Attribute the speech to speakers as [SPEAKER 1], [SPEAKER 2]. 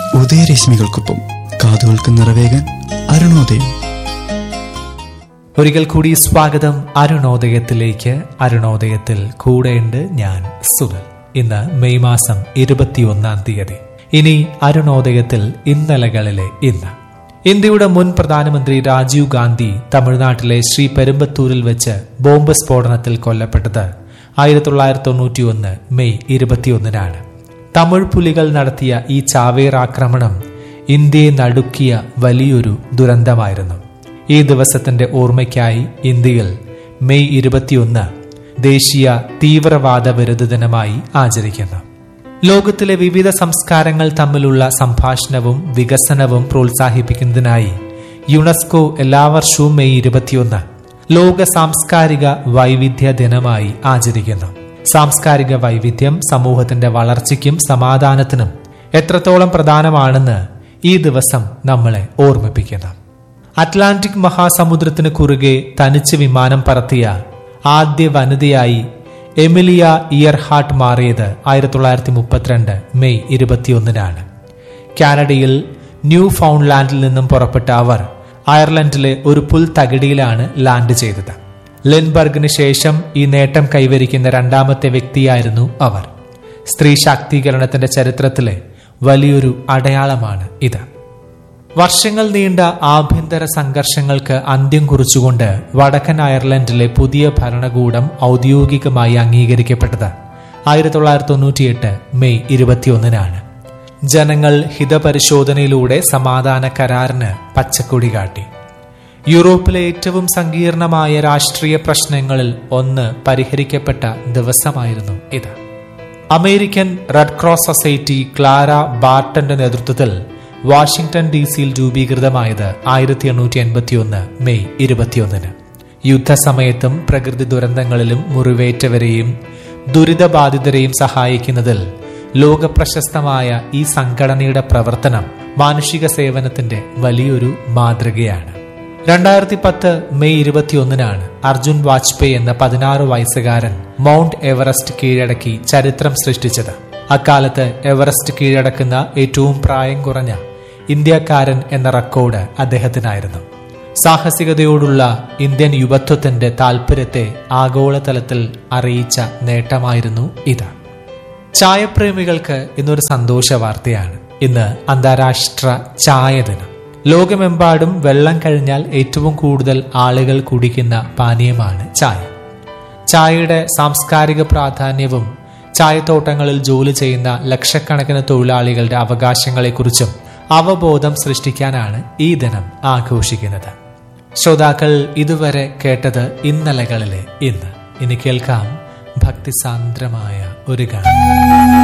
[SPEAKER 1] ഉദയരശ്മികൾക്കൊപ്പം കാതുകൾക്ക് നിറവേകാൻ അരുണോദയം
[SPEAKER 2] ഒരിക്കൽ കൂടി സ്വാഗതം അരുണോദയത്തിലേക്ക് അരുണോദയത്തിൽ കൂടെയുണ്ട് ഞാൻ സുധൽ ഇന്ന് മെയ് മാസം ഇരുപത്തിയൊന്നാം തീയതി ഇനി അരുണോദയത്തിൽ ഇന്നലകളിലെ ഇന്ന് ഇന്ത്യയുടെ മുൻ പ്രധാനമന്ത്രി രാജീവ് ഗാന്ധി തമിഴ്നാട്ടിലെ ശ്രീ പെരുമ്പത്തൂരിൽ വെച്ച് ബോംബ് സ്ഫോടനത്തിൽ കൊല്ലപ്പെട്ടത് ആയിരത്തി തൊള്ളായിരത്തി തൊണ്ണൂറ്റി ഒന്ന് മെയ് ഇരുപത്തിയൊന്നിനാണ് തമിഴ് പുലികൾ നടത്തിയ ഈ ചാവേർ ആക്രമണം ഇന്ത്യയെ നടുക്കിയ വലിയൊരു ദുരന്തമായിരുന്നു ഈ ദിവസത്തിന്റെ ഓർമ്മയ്ക്കായി ഇന്ത്യയിൽ മെയ് ഇരുപത്തിയൊന്ന് ദേശീയ തീവ്രവാദ വിരുദ്ധ ദിനമായി ആചരിക്കുന്നു ലോകത്തിലെ വിവിധ സംസ്കാരങ്ങൾ തമ്മിലുള്ള സംഭാഷണവും വികസനവും പ്രോത്സാഹിപ്പിക്കുന്നതിനായി യുനെസ്കോ എല്ലാ വർഷവും മെയ് ഇരുപത്തിയൊന്ന് ലോക സാംസ്കാരിക വൈവിധ്യ ദിനമായി ആചരിക്കുന്നു സാംസ്കാരിക വൈവിധ്യം സമൂഹത്തിന്റെ വളർച്ചയ്ക്കും സമാധാനത്തിനും എത്രത്തോളം പ്രധാനമാണെന്ന് ഈ ദിവസം നമ്മളെ ഓർമ്മിപ്പിക്കുന്നു അറ്റ്ലാന്റിക് മഹാസമുദ്രത്തിന് കുറുകെ തനിച്ച് വിമാനം പറത്തിയ ആദ്യ വനിതയായി എമിലിയ ഇയർഹാർട്ട് മാറിയത് ആയിരത്തി തൊള്ളായിരത്തി മുപ്പത്തിരണ്ട് മെയ് ഇരുപത്തിയൊന്നിനാണ് കാനഡയിൽ ന്യൂ ഫൗണ്ട്ലാൻഡിൽ നിന്നും പുറപ്പെട്ട അവർ അയർലൻഡിലെ ഒരു പുൽത്തകിടിയിലാണ് ലാൻഡ് ചെയ്തത് ലിൻബർഗിന് ശേഷം ഈ നേട്ടം കൈവരിക്കുന്ന രണ്ടാമത്തെ വ്യക്തിയായിരുന്നു അവർ സ്ത്രീ ശാക്തീകരണത്തിന്റെ ചരിത്രത്തിലെ വലിയൊരു അടയാളമാണ് ഇത് വർഷങ്ങൾ നീണ്ട ആഭ്യന്തര സംഘർഷങ്ങൾക്ക് അന്ത്യം കുറിച്ചുകൊണ്ട് വടക്കൻ അയർലൻഡിലെ പുതിയ ഭരണകൂടം ഔദ്യോഗികമായി അംഗീകരിക്കപ്പെട്ടത് ആയിരത്തി തൊള്ളായിരത്തി തൊണ്ണൂറ്റിയെട്ട് മെയ് ഇരുപത്തിയൊന്നിനാണ് ജനങ്ങൾ ഹിതപരിശോധനയിലൂടെ സമാധാന കരാറിന് പച്ചക്കൊടി കാട്ടി യൂറോപ്പിലെ ഏറ്റവും സങ്കീർണമായ രാഷ്ട്രീയ പ്രശ്നങ്ങളിൽ ഒന്ന് പരിഹരിക്കപ്പെട്ട ദിവസമായിരുന്നു ഇത് American red cross society Clara ബാർട്ടന്റെ നേതൃത്വത്തിൽ വാഷിംഗ്ടൺ ഡി സിയിൽ രൂപീകൃതമായത് ആയിരത്തി എണ്ണൂറ്റി എൺപത്തി ഒന്ന് മെയ് ഇരുപത്തിയൊന്നിന് യുദ്ധസമയത്തും പ്രകൃതി ദുരന്തങ്ങളിലും മുറിവേറ്റവരെയും ദുരിതബാധിതരെയും സഹായിക്കുന്നതിൽ ലോകപ്രശസ്തമായ ഈ സംഘടനയുടെ പ്രവർത്തനം മാനുഷിക സേവനത്തിന്റെ വലിയൊരു മാതൃകയാണ് രണ്ടായിരത്തി പത്ത് മെയ് ഇരുപത്തിയൊന്നിനാണ് അർജുൻ വാജ്പേയി എന്ന പതിനാറ് വയസ്സുകാരൻ മൗണ്ട് എവറസ്റ്റ് കീഴടക്കി ചരിത്രം സൃഷ്ടിച്ചത് അക്കാലത്ത് എവറസ്റ്റ് കീഴടക്കുന്ന ഏറ്റവും പ്രായം കുറഞ്ഞ ഇന്ത്യക്കാരൻ എന്ന റെക്കോർഡ് അദ്ദേഹത്തിനായിരുന്നു സാഹസികതയോടുള്ള ഇന്ത്യൻ യുവത്വത്തിന്റെ താൽപര്യത്തെ ആഗോളതലത്തിൽ അറിയിച്ച നേട്ടമായിരുന്നു ഇത് ചായപ്രേമികൾക്ക് ഇന്നൊരു സന്തോഷ വാർത്തയാണ് ഇന്ന് അന്താരാഷ്ട്ര ചായ ദിനം ലോകമെമ്പാടും വെള്ളം കഴിഞ്ഞാൽ ഏറ്റവും കൂടുതൽ ആളുകൾ കുടിക്കുന്ന പാനീയമാണ് ചായ ചായയുടെ സാംസ്കാരിക പ്രാധാന്യവും ചായത്തോട്ടങ്ങളിൽ ജോലി ചെയ്യുന്ന ലക്ഷക്കണക്കിന് തൊഴിലാളികളുടെ അവകാശങ്ങളെക്കുറിച്ചും അവബോധം സൃഷ്ടിക്കാനാണ് ഈ ദിനം ആഘോഷിക്കുന്നത് ശ്രോതാക്കൾ ഇതുവരെ കേട്ടത് ഇന്നലകളിലെ ഇന്ന് ഇനി കേൾക്കാം ഭക്തിസാന്ദ്രമായ ഒരു ഗാനം